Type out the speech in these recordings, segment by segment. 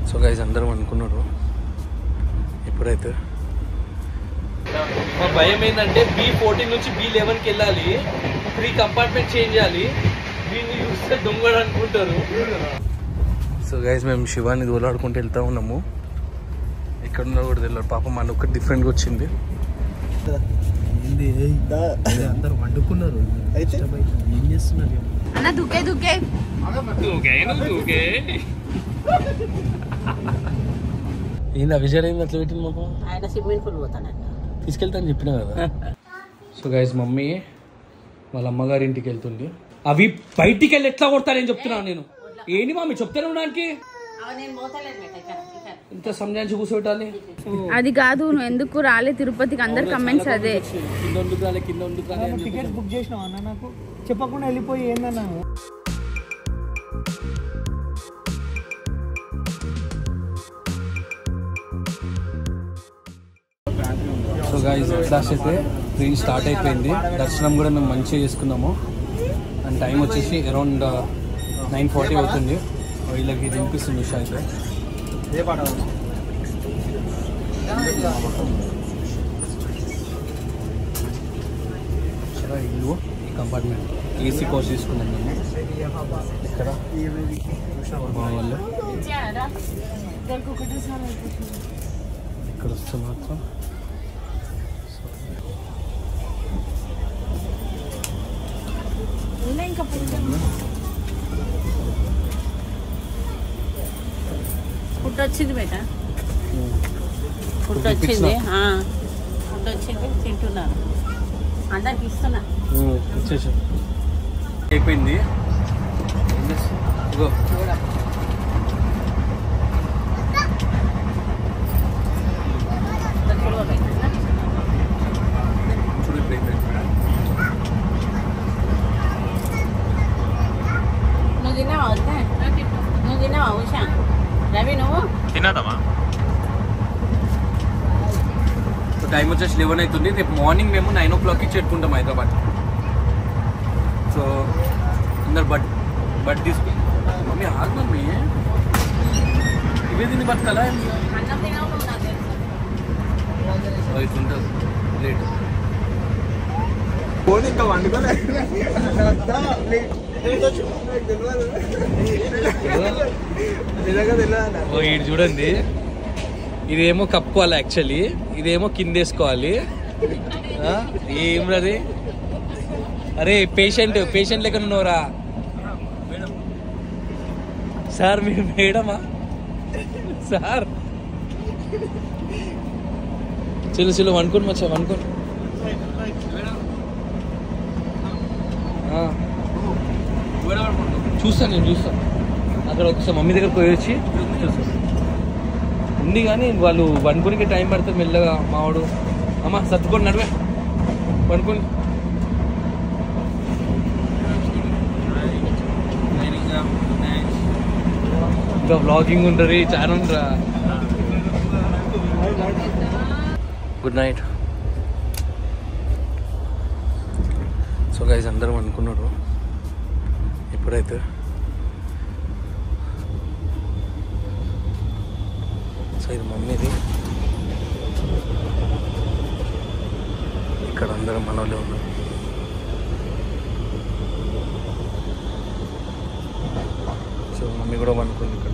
So guys అందరం అనుకున్నారు ఇప్పుడైతే మా భయం ఏంటంటే బి ఫోర్టీన్ నుంచి బి లెవెన్కి వెళ్ళాలి త్రీ కంపార్ట్మెంట్ చేంజ్ చేయాలి వీళ్ళు చూస్తే దొంగడు అనుకుంటారు సో గైస్ మేము శివాని దోలాడుకుంటూ వెళ్తా ఉన్నాము ఎక్కడ ఉన్నారు కూడా తెలియదు పాపం మన ఒక్కటి డిఫరెంట్గా వచ్చింది అందరు వండుకున్నారు అయితే ఏం చేస్తున్నారు అన్న దుకే దుకే ఏంది విజయ్ అయింది అట్లా పెట్టింది మాకు ఆయన స్విమ్మింగ్ పూల్ పోతాడంట తీసుకెళ్తాను చెప్పినా కదా సో గైస్ మమ్మీ వాళ్ళ అమ్మగారి ఇంటికి వెళ్తుంది అవి బయటికి వెళ్ళి ఎట్లా కొడతారని చెప్తున్నాను నేను ఏంటి మమ్మీ చెప్తాను ఉండడానికి నేను పోతలేదు మేట ఇక్కడ ఇక్కడ ఇంత సంజాయించి కూర్చోబెట్టాలి అది కాదు నువ్వు ఎందుకు రాలే తిరుపతికి అందరు కమెంట్స్ అదే కింద ఉండుకు రాలే కింద ఉండుకు రాలే అని చెప్పి. టికెట్ బుక్ చేసినావు అన్న నాకు చెప్పకుండా వెళ్ళిపోయి ఏందన్నా సో గాయస్ క్లాస్ అయితే ట్రైన్ స్టార్ట్ అయిపోయింది దర్శనం కూడా మేము మంచిగా చేసుకున్నాము అండ్ టైం వచ్చేసి అరౌండ్ నైన్ ఫార్టీ అవుతుంది వీళ్ళకి తినిపిస్తుంది ఉషా అయితే ఇక్కడ ఇల్లు ఈ కంపార్ట్మెంట్ ఏసీ కోర్స్ తీసుకున్నాం మేము ఇక్కడ మా వాళ్ళు ఇక్కడ వస్తే మాత్రం ఫుడ్ వచ్చింది బేట ఫుడ్ వచ్చింది ఆ. ఫుడ్ వచ్చింది తింటున్నారు అందరికి ఇస్తున్నా వచ్చేసాం అయిపోయింది ఇగో చూడు ఇప్పుడు అయిపోయింది నువ్వు తిన్నావా వద్దా నువ్వు తిన్నావా ఉషా రవి నువ్వు టైం వచ్చేసి లెవెన్ అవుతుంది రేపు మార్నింగ్ మేము నైన్ ఓ క్లాక్కి చేరుకుంటాం హైదరాబాద్ సో అందరు బట్ బట్ తీసుకుని మమ్మీ ఆగు మమ్మీ ఇవే తిని బతకాలా అన్నం తినవు నువ్వు నాకు తెలుసు ఇట్లుంటుంది లేట్ ఫోన్ ఇంకా వండుకోలే నిజంగా తెలియదు ఓ ఇది చూడండి ఇదేమో కప్పుకోవాలి యాక్చువల్లీ ఇదేమో కింద వేసుకోవాలి ఆ? ఏం అది అరే పేషెంట్ పేషెంట్ లెక్క ఉన్నావురా సార్ మీరు మేడమా సార్ చిల్లు చిల్లు వనుకోండి మచ్చా వనుకోండి ఆ. చూస్తాను నేను చూస్తాను అక్కడ ఒకసారి మమ్మీ దగ్గర పోయి వచ్చి చూస్తాను ఉంది కానీ వాళ్ళు వనుకోనికి టైం పడుతుంది మెల్లగా మావాడు అమ్మ సర్దుకొని నడివే వనుకొని ఇంకా బ్లాగింగ్ ఉంటుంది చాలా ఉండరా గుడ్ నైట్ సో గైజ్ అందరం అనుకున్నారు ఇప్పుడైతే సో ఇది మమ్మీది ఇక్కడ అందరం మనోళ్ళే ఉన్నారు సో మమ్మీ కూడా అనుకుంది ఇక్కడ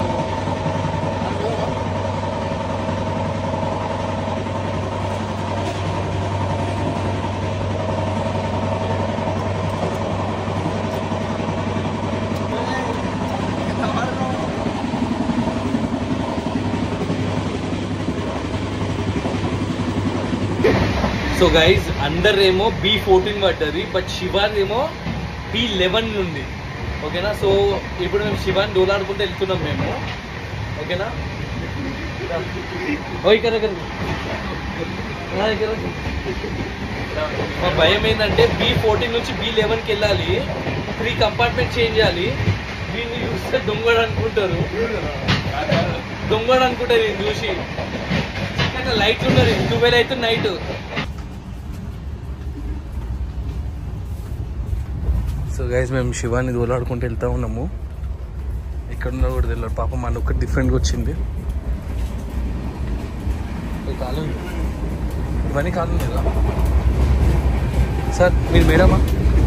సో గైజ్ అందరు ఏమో బి ఫోర్టీన్ పడ్డది బట్ శివాన్ ఏమో బి లెవెన్ ఉంది ఓకేనా సో ఇప్పుడు మేము శివాన్ డోలాడుకుంటూ వెళ్తున్నాం మేము ఓకేనా ఓ ఇక్కడ ఇక్కడ రా, ఇక్కడ రా. మా భయం ఏంటంటే బి ఫోర్టీన్ నుంచి బి లెవెన్కి వెళ్ళాలి త్రీ కంపార్ట్మెంట్ చేంజ్ చేయాలి వీళ్ళు చూస్తే దొంగడు అనుకుంటారు దొంగడు అనుకుంటారు ఇది చూసి లైట్లు ఉన్నారు ట్వెల్వ్ అవుతుంది నైట్ సో గైజ్ మేము శివాని దోలాడుకుంటూ వెళ్తా ఉన్నాము ఎక్కడ ఉన్నా కూడా తెలియదు పాపం మన ఒక్కటి డిఫరెంట్గా వచ్చింది ఈ కాలం ఇవన్నీ కాలం లేదా సార్ మీరు మేడమా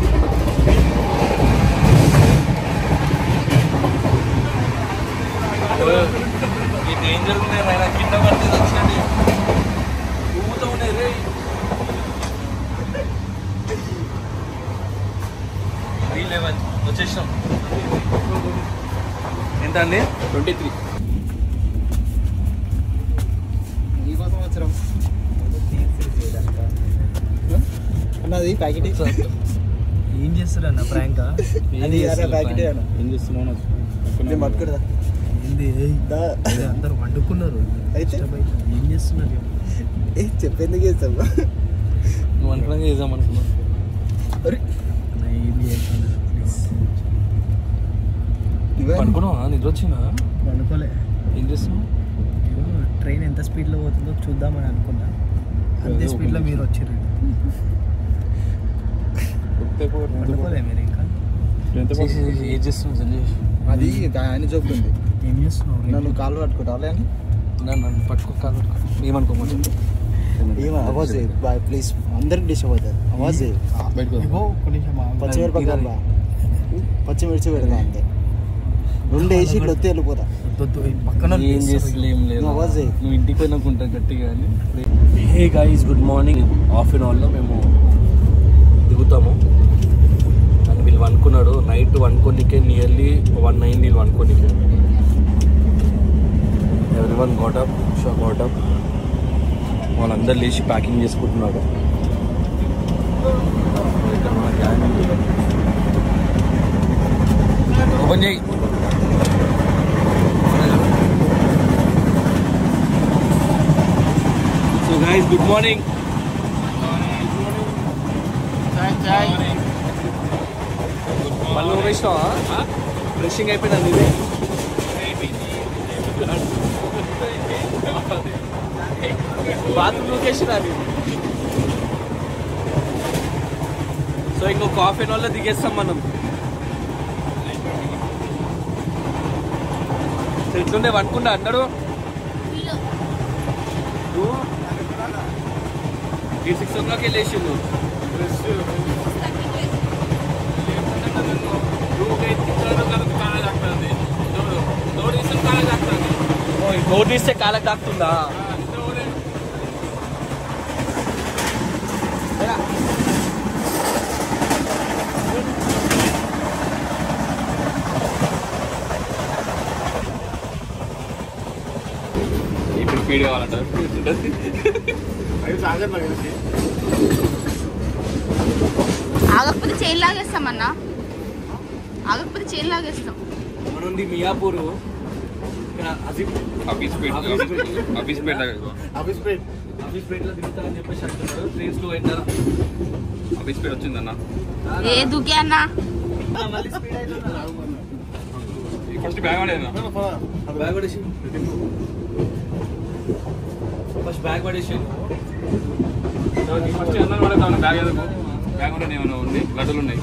ఈ డేంజర్ ఉన్నాయి ఆయన కింద పడితే వచ్చినట్టు ఊగుతూ ఉన్నాయి రే త్రీ లెవెన్ వచ్చేసాం ఎంత అండి ట్వంటీ త్రీ నీకోసం వచ్చాం అన్నది ప్యాకెట్ ఏం చేస్తారు అన్న ప్రాంక్ అది ప్యాకెట్ అన్న ఏం చేస్తున్నావు నేను పట్టుకురా ఏంది అందరు వండుకున్నారు అయితే ఏం చేస్తున్నారు ఏ చెప్పేందుకు చేస్తావు నువ్వు అనుకున్నాక చేద్దాం అనుకున్నావు ఏం చేస్తున్నా అనుకున్నావా నిద్ర వచ్చిందా వండుకోలే ఏం చేస్తున్నావు ట్రైన్ ఎంత స్పీడ్లో పోతుందో చూద్దామని అనుకున్నా అంతే స్పీడ్లో మీరు వచ్చారు వండుకోలే మీరు ఇంకా చేసి చేసి ఏం చేస్తున్నావు సంజయ్ అది ఆయన చెప్తుంది ఏం చేస్తున్నావు నన్ను కాలు పట్టుకుంటావు అని నన్ను నన్ను పట్టుకో కాలు పట్టుకో ఏమనుకోమని ఏమో అవాజ్ బాయ్ ప్లీజ్ అందరికి డిస్టర్బ్ అవుతుంది అవాజ్ పచ్చిమిరపకాయలు బా పచ్చిమిర్చి పెడతా అంతే రెండు వేసి ఇట్లా వస్తే వెళ్ళిపోతా పక్కన ఏం చేస్తలే ఏం లేదు నువ్వు అవాజ్ చేయి. నువ్వు ఇంటికి పోయినాకుంటా గట్టిగా అని hey guys good morning half an అవర్లో మేము దిగుతాము అని వీళ్ళు అనుకున్నాడు నైట్ వన్కొనికే నియర్లీ వన్ నైన్ వీళ్ళు వన్కొనికే everyone got up so got up వాళ్ళందరూ లేచి ప్యాకింగ్ చేసుకుంటున్నారు ఇక్కడ మన గ్యాంగ్ ఓపెన్ చేయి సో గైస్ గుడ్ మార్నింగ్ మళ్ళీ వేసినావా బ్రషింగ్ అయిపోయింది ఇది బాత్రూమ్ లొకేషన్ అది సో ఇంకొక హాఫ్ అన్ అవర్లో దిగేస్తాం మనం సో ఇట్లుండే అనుకుంటా అన్నాడు ఈ సిక్స్ ఓ క్లాక్ వెళ్ళేసిండు డోర్ తీస్తే కాలకు తాకుతుందా ఇప్పుడు స్పీడ్ కావాలంటారు ఆగకపోతే చైన్ లాగేస్తామన్నా ఆగకపోతే చైన్ లాగేస్తాం ఉంది మియాపూర్ ఇక్కడ అజిబ్ ఆఫీస్ ఆఫీస్ పేట ఆఫీస్ పేట్లో దిగుతారని చెప్పేసి అంటున్నారు ట్రైన్స్ లో ఎంటర్ ఆఫీస్ పేట వచ్చిందన్న ఏ దుకే అన్నా ఫస్ట్ బ్యాగ్ వాడేనా బ్యాగ్ పడేసి ఫస్ట్ బ్యాగ్ పడేసి ఫస్ట్ అందరూ పడేద్దాం బ్యాగ్ ఎందుకు బ్యాగ్ ఉంటే ఏమైనా ఉంది లడ్డూలు ఉన్నాయి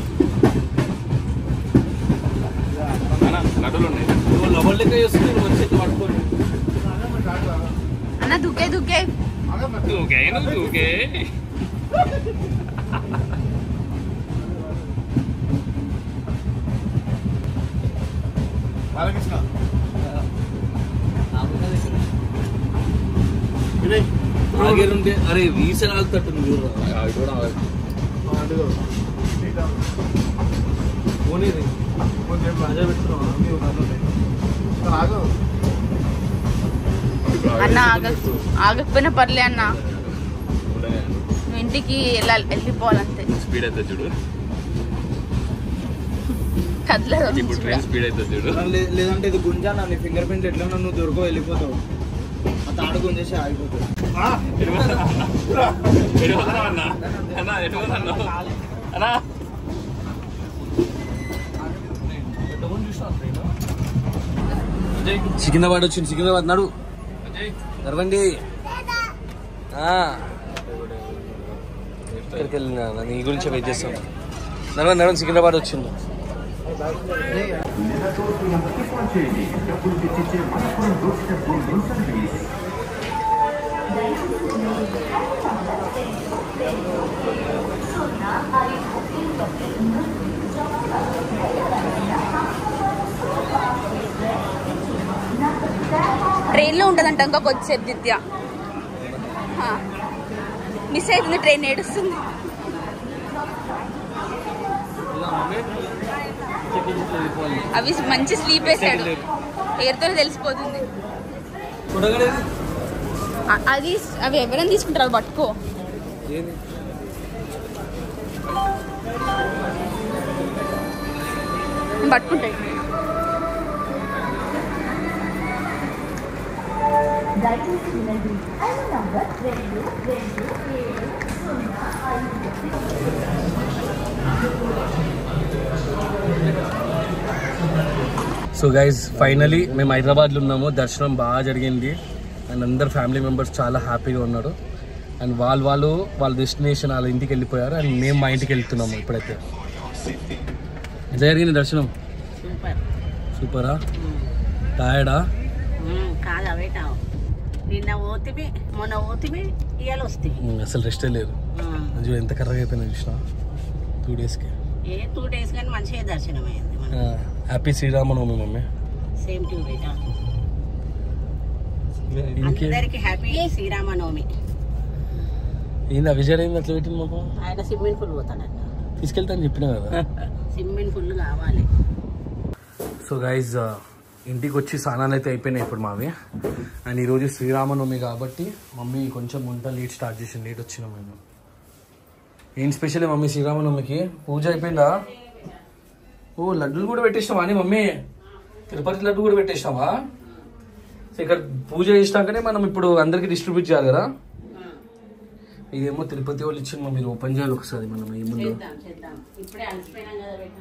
అన్న లడ్డూలు ఉన్నాయి నువ్వు లవర్ లెక్క చేస్తుంది నువ్వు వచ్చి పట్టుకొని అన్న దుకే దుకే తూకే నువ్వు తూకే ఆగేరుంటే అరే వీసన్ ఆగుతట్టుంది చూడరా ఇది కూడా పోనీ రే రాజా అన్న ఆగ ఆగకపోయినా పర్లే అన్న నువ్వు ఇంటికి వెళ్ళాలి వెళ్ళిపోవాలంతే స్పీడ్ అవుతుంది చూడు కదలదు ఇప్పుడు ట్రైన్ స్పీడ్ అవుతుంది చూడు లేదంటే ఇది గుంజా నా నీ ఫింగర్ ప్రింట్ ఎట్లా ఉన్నా నువ్వు దొరకవు వెళ్ళిపోతావు ఆ తాడు గుంజేసి ఆగిపోతావు ఎటు పోతున్నావు అన్న అన్న ఎటు పోతున్నావు అన్న సికింద్రాబాద్ వచ్చింది సికింద్రాబాద్ నడు నడవండి ఆ. ఇక్కడికి వెళ్ళినా నీ గురించి వెయిట్ చేస్తాం నడవండి నడవండి సికింద్రాబాద్ వచ్చింది ట్రైన్లో ఉంటుందంట ఇంకొక వచ్చేది దిత్య ఆ. మిస్ అవుతుంది ట్రైన్ ఏడుస్తుంది అవి మంచి స్లీప్ వేసాడు పేరుతోనే తెలిసిపోతుంది చూడగలేదు అ- అది అవి ఎవరైనా తీసుకుంటారు అది పట్టుకో ఏంది పట్టుకుంటాయి సో గైజ్ ఫైనలీ మేము హైదరాబాద్లో ఉన్నాము దర్శనం బాగా జరిగింది అండ్ అందరు ఫ్యామిలీ మెంబర్స్ చాలా హ్యాపీగా ఉన్నారు అండ్ వాళ్ళు వాళ్ళు వాళ్ళ డెస్టినేషన్ వాళ్ళ ఇంటికి వెళ్ళిపోయారు అండ్ మేము మా ఇంటికి వెళ్తున్నాము ఇప్పుడైతే ఎట్లా జరిగింది దర్శనం సూపర్ సూపరా టయర్డా ఉమ్, కాదు అవేటావు నిన్న ఓతివి మొన్న ఓతివి ఇవాళ వస్తుంది అసలు రెస్టే లేదు మంచిగా ఎంత కర్రగా అయిపోయినా చూసిన టూ డేస్కి ఏ టూ డేస్ కానీ మంచిగా దర్శనం అయింది మనకి. Happy Sriramanavami mummy same to బేటా ఇంకే అందరికి హ్యాపీ శ్రీరామనవమి ఏంది ఆ విజయ్ ఏంది అట్లా పెట్టింది మాకు ఆయన స్విమ్మింగ్ పూల్ పోతాడంట తీసుకెళ్తా అని చెప్పినా కదా స్విమ్మింగ్ పూల్ కావాలి సో గైజ్ ఇంటికి వచ్చి స్నానాలు అయితే అయిపోయినాయి ఇప్పుడు మావి అండ్ ఈరోజు శ్రీరామనవమి కాబట్టి మమ్మీ కొంచెం వంట లేట్ స్టార్ట్ చేసింది లేట్ వచ్చినాం మేము ఏం స్పెషల్ మమ్మీ శ్రీరామనవమికి పూజ అయిపోయిందా ఓ లడ్డూలు కూడా పెట్టేసినావా అని మమ్మీ తిరుపతి లడ్డు కూడా పెట్టేసినావా సో ఇక్కడ పూజ చేసినాకనే మనం ఇప్పుడు అందరికి డిస్ట్రిబ్యూట్ చేయాలి కదా ఇదేమో తిరుపతి వాళ్ళు ఇచ్చిన మీరు ఓపెన్ చేయాలి ఒకసారి మనం ఏముందో చేద్దాం చేద్దాం ఇప్పుడే అలసిపోయినాం కదా బేటా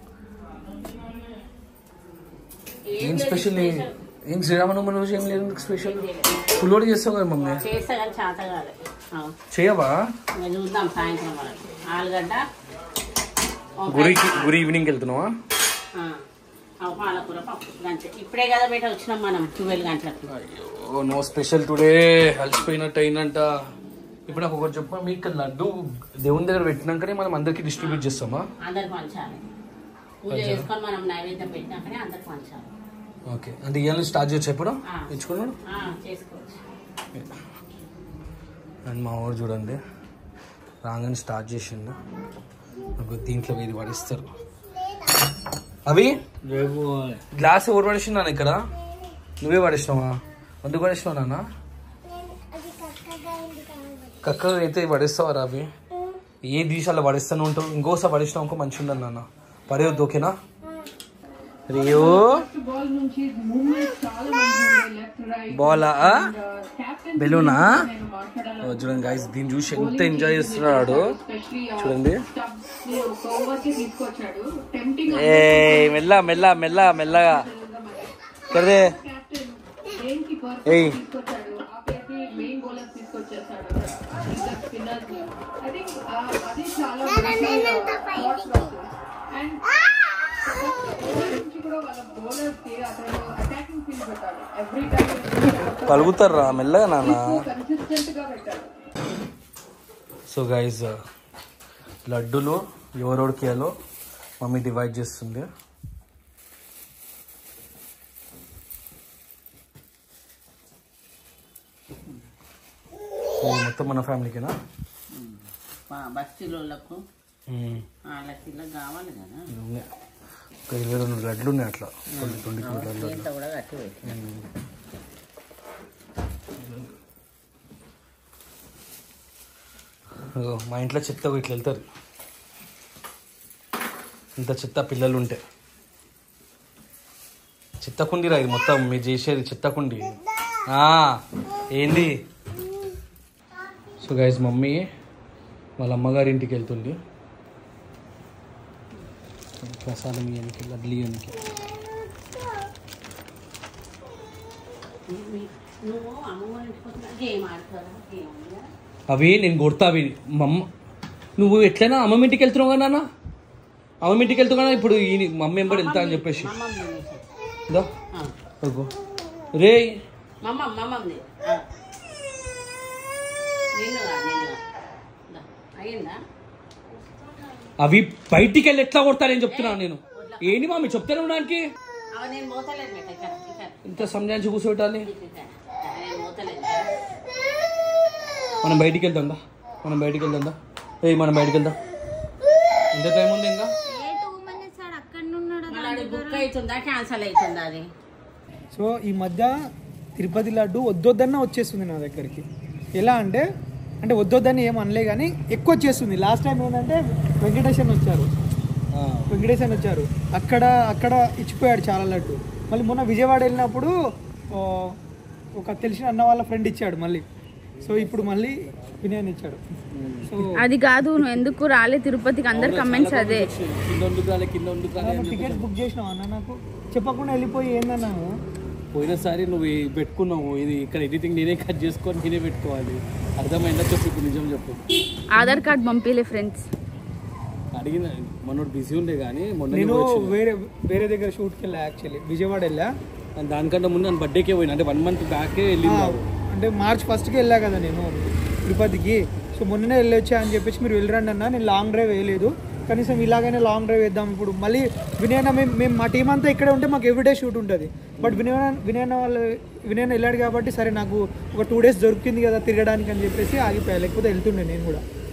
ఏం స్పెషల్ ఏం శ్రీరామనవమి రోజు ఏం లేదు స్పెషల్ పుల్లోడి చేస్తావు కదా మమ్మీ చేస్తా కానీ చేత కాదు అవు. చేయవా ఇంకా చూద్దాం సాయంత్రం వరకు ఆలుగడ్డ వంకాయ, గురికి గురి ఈవినింగ్ వెళ్తున్నావా ఆ, ఆ, పాలకూర పప్పు గంటే ఇప్పుడే కదా బయట వచ్చినాం మనం ట్వెల్వ్ గంటలకు అయ్యో నో స్పెషల్ టుడే అలసిపోయినట్టు అయిందంట ఇప్పుడు నాకు ఒకటి చెప్పా మీకు ఇక్కడ లడ్డు దేవుని దగ్గర పెట్టినాకనే మనం అందరికి డిస్ట్రిబ్యూట్ చేస్తామా అందరికి పంచాలి పూజ చేసుకొని మనం నైవేద్యం పెట్టినాకనే అందరికి పంచాలి ఓకే అంటే ఇవాళ స్టార్ట్ చేయొచ్చు ఎప్పుడు ఆ. ఇచ్చుకున్నాడు ఆ, చేసుకోవచ్చు అండ్ మా ఊరు చూడండి రాగానే స్టార్ట్ చేసిండు నాకు దీంట్లో వేది పడిస్తారు అవి గ్లాస్ ఎవరు పడేసిందా ఇక్కడ నువ్వే పడేసినావా ఎందుకు పడేసినావు నాన్న కక్క అయితే పడేస్తావా రా అవి ఏ దీశాల్లో పడేస్తూనే ఉంటావు ఇంకోసారి పడేసినావు ఇంకో మంచిగా ఉండదు నాన్న పడేయొద్దు ఓకేనా రియో బాలా బెలూనా ఓ, చూడండి గైస్ దీన్ని చూసి ఎంత ఎంజాయ్ చేస్తున్నాడు చూడండి ఏ మెల్ల మెల్ల మెల్ల మెల్లగా కదే ఏయ్ పలుగుతారా మెల్లగా నాన్న సో గైజ్ లడ్డులు ఎవరెవరికేయాలో మమ్మీ డివైడ్ చేస్తుంది సో మొత్తం మన ఫ్యామిలీకేనా బస్తీలకు మ్మ్. వాళ్ళకి ఇలా కావాలి కదా ఇది ఉన్నాయి. ఒక ఇరవై రెండు లడ్లు ఉన్నాయి అట్లా ట్వంటీ ట్వంటీ టూ లడ్లు ఇంత కూడా కట్టి పెట్టి ఇదిగో, మా ఇంట్లో చెత్త ఇట్లా వెళ్తారు ఇంత చెత్త పిల్లలు ఉంటే చెత్త కుండీరా ఇది మొత్తం మీరు చేసేది చెత్త కుండి ఆ, ఏంది సో గైజ్ మమ్మీ వాళ్ళ అమ్మగారి ఇంటికి వెళ్తుంది ప్రసాదం ఇయ్యనికి లడ్లు ఇయ్యనికి నువ్వు అమ్మమ్మ ఇంటికి వచ్చినా గేమ్ ఆడుతారా గేమ్ ఉందా? అవి నేను కొడతా అవి మమ్మ నువ్వు ఎట్లైనా అమ్మమ్మ ఇంటికి వెళ్తున్నావు కదా నాన్న అమ్మ ఇంటికి వెళ్తూ కదా ఇప్పుడు ఈ మమ్మీ ఎంబడి వెళ్తా అని చెప్పేసి మమ్మం తినేసి. దా ఆ. అగో. రే మమ్మం మమ్మం ది. ఆ. నిన్నుగా నిన్నుగా దా. అయ్యిందా అవి బయటికి వెళ్ళి ఎట్లా కొడతారని చెప్తున్నాను నేను ఏంటి మమ్మీ చెప్తాను ఉండడానికి అవ నేను మోతలేదు మేట ఇక్కడ ఇక్కడ ఇంత సంజాయించి కూర్చోబెట్టాలి ఇక్కడ నేను మోతలేదు మనం బయటికి వెళ్దాం దా మనం బయటికి వెళ్దాం దా ఏ మనం బయటికి వెళ్దాం ఎంత టైం ఉంది ఇంకా మళ్ళీ అది బుక్ అవుతుందా క్యాన్సల్ అవుతుందా అది సో ఈ మధ్య తిరుపతి లడ్డు వద్దొద్దన్న వచ్చేస్తుంది నా దగ్గరికి ఎలా అంటే అంటే వద్దొద్దని ఏం అనలే కానీ ఎక్కువ వచ్చేస్తుంది లాస్ట్ టైం ఏంటంటే వెంకటేశ్వర వచ్చారు వెంకటేశ్వర వచ్చారు అక్కడ అక్కడ ఇచ్చిపోయాడు చాలా లడ్డు మళ్ళీ మొన్న విజయవాడ వెళ్ళినప్పుడు ఆ, ఒక తెలిసిన అన్న వాళ్ళ ఫ్రెండ్ ఇచ్చాడు మళ్ళీ సో ఇప్పుడు మళ్ళీ వినయన్ ఇచ్చాడు సో అది కాదు నువ్వు ఎందుకు రాలే తిరుపతికి అందరు కమెంట్స్ అదే కింద వండుకు రాలే కింద వండుకు రాలే అని టికెట్స్ బుక్ చేసినావు అన్న నాకు చెప్పకుండా వెళ్ళిపోయి ఏందన్నావు పోయినసారి నువ్వు ఈ పెట్టుకున్నావు ఇది ఇక్కడ ఎడిటింగ్ నేనే కట్ చేసుకొని నేనే పెట్టుకోవాలి అర్థమైందా చెప్పు ఇప్పుడు నిజం చెప్పు ఆధార్ కార్డ్ పంపిలే ఫ్రెండ్స్ అడిగిన మొన్నటి బిజీ ఉండే కానీ మొన్న నేను వేరే వేరే దగ్గర షూట్కి వెళ్ళా యాక్చువల్లీ విజయవాడ వెళ్ళా దానికంటే ముందు నన్ను బర్త్డేకే పోయినా అంటే వన్ మంత్ బ్యాకే వెళ్ళింది ఆ, అంటే మార్చ్ ఫస్ట్కి వెళ్ళా కదా నేను తిరుపతికి సో మొన్ననే వెళ్ళొచ్చా అని చెప్పేసి మీరు వెళ్ళరండి అన్న నేను లాంగ్ డ్రైవ్ వేయలేదు కనీసం ఇలాగైనా లాంగ్ డ్రైవ్ వేద్దాం ఇప్పుడు మళ్ళీ వినయన మేము మేము మా టీం అంతా ఇక్కడే ఉంటే మాకు ఎవ్రీడే షూట్ ఉంటుంది బట్ వినయన వినయన వాళ్ళు వినయన వెళ్ళాడు కాబట్టి సరే నాకు ఒక టూ డేస్ దొరికింది కదా తిరగడానికి అని చెప్పేసి ఆగిపోయా లేకపోతే వెళ్తుండే నేను కూడా